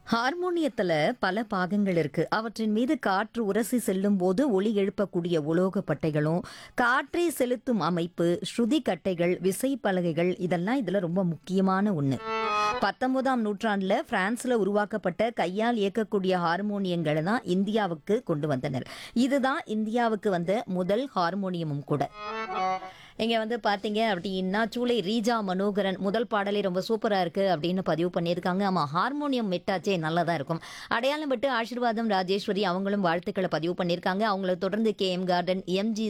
ஹார்மோனியத்துல பல பாகங்கள் இருக்கு அவற்றின் மீது காற்று உரசி செல்லும் போது ஒளி எழுப்பக்கூடிய உலோக பட்டைகளும் காற்றை செலுத்தும் அமைப்பு ஸ்ருதி கட்டைகள் விசை பலகைகள் இதெல்லாம் இதுல ரொம்ப முக்கியமான ஒண்ணு பத்தொன்பதாம் நூற்றாண்டுல பிரான்ஸ்ல உருவாக்கப்பட்ட கையால் இயக்கக்கூடிய ஹார்மோனியங்களை தான் இந்தியாவுக்கு கொண்டு வந்தனர் இதுதான் இந்தியாவுக்கு வந்த முதல் ஹார்மோனியமும் கூட இங்க வந்து பாத்தீங்க அப்படின்னா சூளை ரீஜா மனோகரன் முதல் பாடலே ரொம்ப சூப்பரா இருக்கு அப்படின்னு பதிவு பண்ணியிருக்காங்க ஆமா ஹார்மோனியம் மெட்டாச்சே நல்லதா இருக்கும் அடையாளம் விட்டு ஆசீர்வாதம் ராஜேஸ்வரி அவங்களும் வாழ்த்துக்களை பதிவு பண்ணியிருக்காங்க அவங்கள தொடர்ந்து கே எம் கார்டன் எம்ஜி